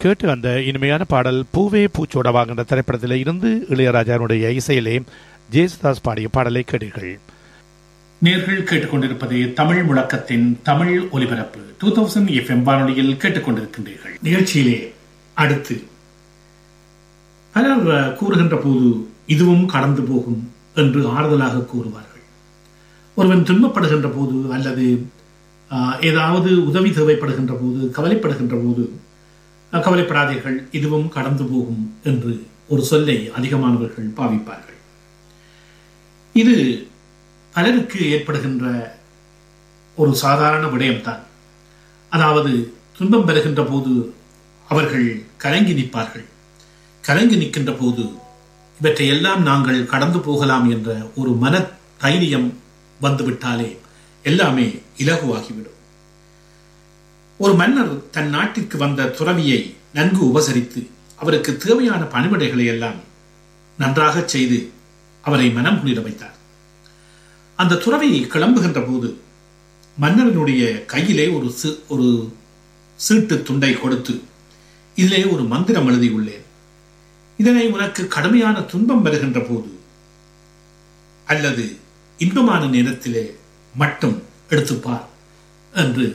கேட்டு அந்த இனிமையான பாடல் பூவே பூச்சோடவாங்க என்ற திரைப்படத்தில் இருந்து இளையராஜாவுடைய இசையிலே ஜேசுதாஸ் பாடிய பாடலை கேட்டீர்கள் நேர்கள் கேட்டுக்கொண்டிருப்பது தமிழ் முழக்கத்தின் தமிழ் ஒலிபரப்பு டூ தௌசண்ட் எஃப்எம் வானொலியில் கேட்டுக்கொண்டிருக்கின்றீர்கள் நிகழ்ச்சியிலே அடுத்து பலர் அஹ், கூறுகின்ற போது இதுவும் கடந்து போகும் என்று ஆறுதலாக கூறுவார்கள் ஒருவன் துன்பப்படுகின்ற போது அல்லது அஹ், ஏதாவது உதவி தேவைப்படுகின்ற போது கவலைப்படுகின்ற போது அஹ், கவலைப்படாதீர்கள் இதுவும் கடந்து போகும் என்று ஒரு சொல்லை அதிகமானவர்கள் பாவிப்பார்கள் இது பலருக்கு ஏற்படுகின்ற ஒரு சாதாரண விடயம்தான் அதாவது துன்பம் பெறுகின்ற போது அவர்கள் கலங்கி நிற்பார்கள் கலங்கி நிற்கின்ற போது இவற்றை எல்லாம் நாங்கள் கடந்து போகலாம் என்ற ஒரு மன தைரியம் வந்துவிட்டாலே எல்லாமே இலகுவாகிவிடும் ஒரு மன்னர் தன் நாட்டிற்கு வந்த துறவியை நன்கு உபசரித்து அவருக்கு தேவையான பணிவிடைகளை எல்லாம் நன்றாக செய்து அவரை மனம் குளிர வைத்தார் அந்த துறவி கிளம்புகின்ற போது மன்னரனுடைய கையிலே ஒரு சி- ஒரு சீட்டு துண்டை கொடுத்து இதிலே ஒரு மந்திரம் எழுதியுள்ளேன் இதனை உனக்கு கடுமையான துன்பம் வருகின்ற போது அல்லது இன்பமான நேரத்திலே மட்டும் எடுத்துப்பார் என்று